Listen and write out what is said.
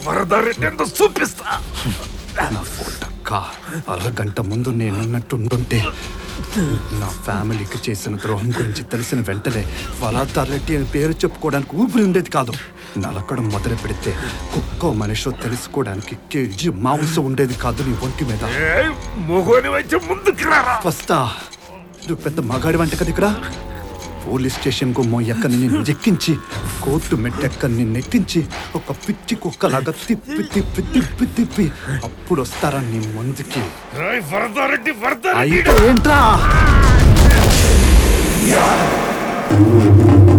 వరదారెడ్డి ఏందో చూపిస్తా నా ఫోటక్క అరగంట ముందు నేనున్నట్టుండుంటే నా ఫ్యామిలీకి చేసిన ద్రోహం గురించి తెలిసిన వెంటనే వలాదార్ రెడ్డి అని పేరు చెప్పుకోవడానికి ఊపిరి ఉండేది కాదు నలకడం మొదలు పెడితే కుక్కో మనిషో తెలుసుకోవడానికి కేజీ మాంసం ఉండేది కాదు నీ ఒంటి మీద ఏ మొగోని వచ్చి ముందుకు రారా వస్తా నువ్వు పెద్ద మగాడి వంట కదా ఇక్కడ పోలీస్ స్టేషన్ గుమ్మం ఎక్కని నిన్ను ఎక్కించి కోర్టు మెట్టెక్కని నిన్ను ఎక్కించి ఒక పిచ్చి కుక్కలాగా తిప్పి తిప్పి తిప్పి తిప్పి అప్పుడు వస్తారా నీ ముందుకి ఏయ్, వరదారెడ్డి వరదారెడ్డి అయితే ఏంట్రా